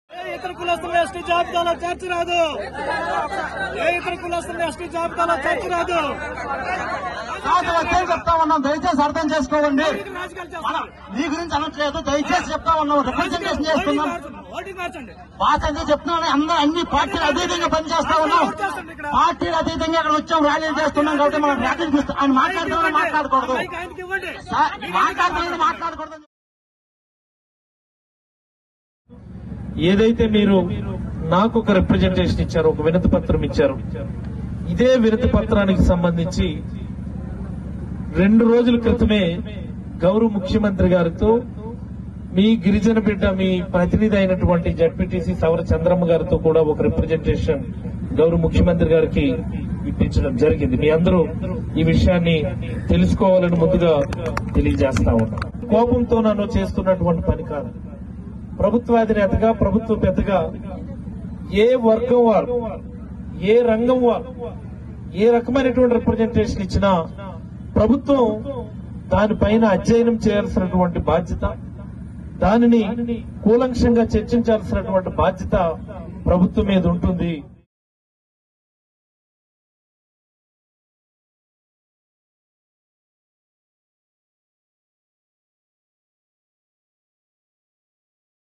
ఏ ఇతర కులస్తులు ఎస్టీ జాబితాలో చేర్చరాదు ఏ ఇతర కులస్తులు ఎస్టీ జాబితాలో చేర్చరాదు కాదు వచ్చే చెప్తా ఉన్నాం దయచేసి అర్థం చేసుకోండి ఓటింగ్ రాజకీయాలు చేస్తున్నారు. నీ గురించి అనట్లేదు దయచేసి చెప్తా ఉన్నాం రిప్రజెంటేషన్ ఓటింగ్ చేస్తున్నాం మార్చండి. ఓటింగ్ మార్చండి పాత అదే చెప్తున్నాను అందరూ అన్ని పార్టీలు అతీతంగా పనిచేస్తా ఉన్నాం పార్టీలు అతీతంగా ఇక్కడ వచ్చాం ర్యాలీలు చేస్తున్నాం కాబట్టి మనం ర్యాలీలు చూస్తాం ఆయన మాట్లాడుతున్నా మాట్లాడకూడదు మైక్ ఆయనకి ఇవ్వండి సార్, మాట్లాడుతున్నా మాట్లాడకూడదు ఏదైతే మీరు నాకు ఒక రిప్రజెంటేషన్ ఇచ్చారు ఒక వినతి పత్రం ఇచ్చారు ఇదే వినతి పత్రానికి సంబంధించి రెండు రోజుల క్రితమే గౌరవ ముఖ్యమంత్రి గారితో మీ గిరిజన బిడ్డ మీ ప్రతినిధి అయినటువంటి జడ్పీటీసీ సవర చంద్రమ్మ గారితో కూడా ఒక రిప్రజెంటేషన్ గౌరవ ముఖ్యమంత్రి గారికి ఇప్పించడం జరిగింది మీ అందరూ ఈ విషయాన్ని తెలుసుకోవాలని ముందుగా తెలియజేస్తా ఉన్నాం కోపంతో నన్ను చేస్తున్నటువంటి పని కాదు ప్రభుత్వాధినేతగా ప్రభుత్వ పెద్దగా ఏ వర్గం వారు ఏ రంగం వారు ఏ రకమైనటువంటి రిప్రజెంటేషన్ ఇచ్చినా ప్రభుత్వం దానిపైన అధ్యయనం చేయాల్సినటువంటి బాధ్యత దానిని కూలంక్షంగా చర్చించాల్సినటువంటి బాధ్యత ప్రభుత్వం మీద ఉంటుంది